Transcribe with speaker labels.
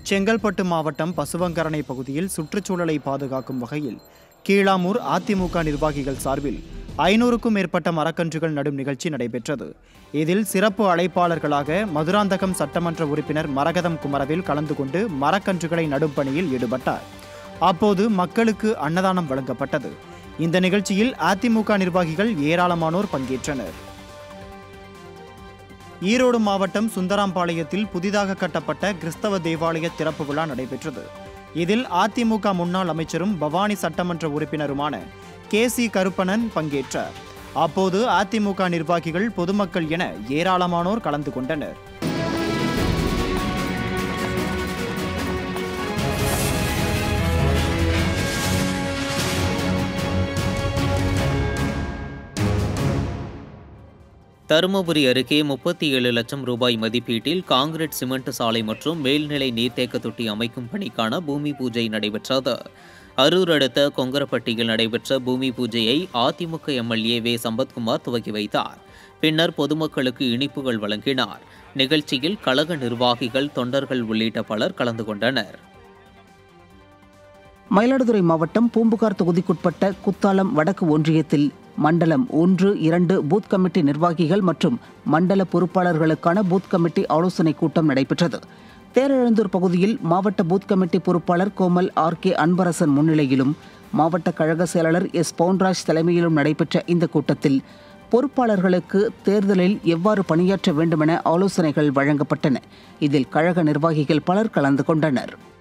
Speaker 1: செங்கல்பட்டு மாவட்டம் பசுவங்கரணை பகுதியில் சுற்றுச்சூழலை பாதுகாக்கும் வகையில் கீழாமூர் அதிமுக நிர்வாகிகள் சார்பில் ஐநூறுக்கும் மேற்பட்ட மரக்கன்றுகள் நடும் நிகழ்ச்சி நடைபெற்றது இதில் சிறப்பு அழைப்பாளர்களாக மதுராந்தகம் சட்டமன்ற உறுப்பினர் மரகதம் குமரவேல் கலந்து கொண்டு மரக்கன்றுகளை நடும் பணியில் ஈடுபட்டார் அப்போது மக்களுக்கு அன்னதானம் வழங்கப்பட்டது இந்த நிகழ்ச்சியில் அதிமுக நிர்வாகிகள் ஏராளமானோர் பங்கேற்றனர் ஈரோடு மாவட்டம் சுந்தராம்பாளையத்தில் புதிதாக கட்டப்பட்ட கிறிஸ்தவ தேவாலய திறப்பு விழா நடைபெற்றது இதில் அதிமுக முன்னாள் அமைச்சரும் பவானி சட்டமன்ற உறுப்பினருமான கே சி கருப்பணன் பங்கேற்றார் அப்போது அதிமுக நிர்வாகிகள் பொதுமக்கள் என ஏராளமானோர் கலந்து கொண்டனர்
Speaker 2: தருமபுரி அருகே முப்பத்தி ஏழு லட்சம் ரூபாய் மதிப்பீட்டில் காங்கிரீட் சிமெண்ட் சாலை மற்றும் மேல்நிலை நீர்த்தேக்க தொட்டி அமைக்கும் பணிக்கான பூமி பூஜை நடைபெற்றது அரூர் அடுத்த கொங்கரப்பட்டியில் நடைபெற்ற பூமி பூஜையை அதிமுக எம்எல்ஏ வே சம்பத்குமார் துவக்கி வைத்தார் பின்னர் பொதுமக்களுக்கு இனிப்புகள் வழங்கினார் நிகழ்ச்சியில் கழக நிர்வாகிகள் தொண்டர்கள் உள்ளிட்ட பலர் கலந்து கொண்டனர்
Speaker 3: மயிலாடுதுறை மாவட்டம் பூம்புகார் தொகுதிக்குட்பட்ட குத்தாலம் வடக்கு ஒன்றியத்தில் மண்டலம் ஒன்று இரண்டு பூத் கமிட்டி நிர்வாகிகள் மற்றும் மண்டல பொறுப்பாளர்களுக்கான பூத் கமிட்டி ஆலோசனைக் கூட்டம் நடைபெற்றது தேரெழுந்தூர் பகுதியில் மாவட்ட பூத் கமிட்டி பொறுப்பாளர் கோமல் ஆர் கே அன்பரசன் முன்னிலையிலும் மாவட்ட கழக செயலாளர் எஸ் பவுன்ராஜ் தலைமையிலும் நடைபெற்ற இந்த கூட்டத்தில் பொறுப்பாளர்களுக்கு தேர்தலில் எவ்வாறு பணியாற்ற வேண்டுமென ஆலோசனைகள் வழங்கப்பட்டன இதில் கழக நிர்வாகிகள் பலர் கலந்து கொண்டனர்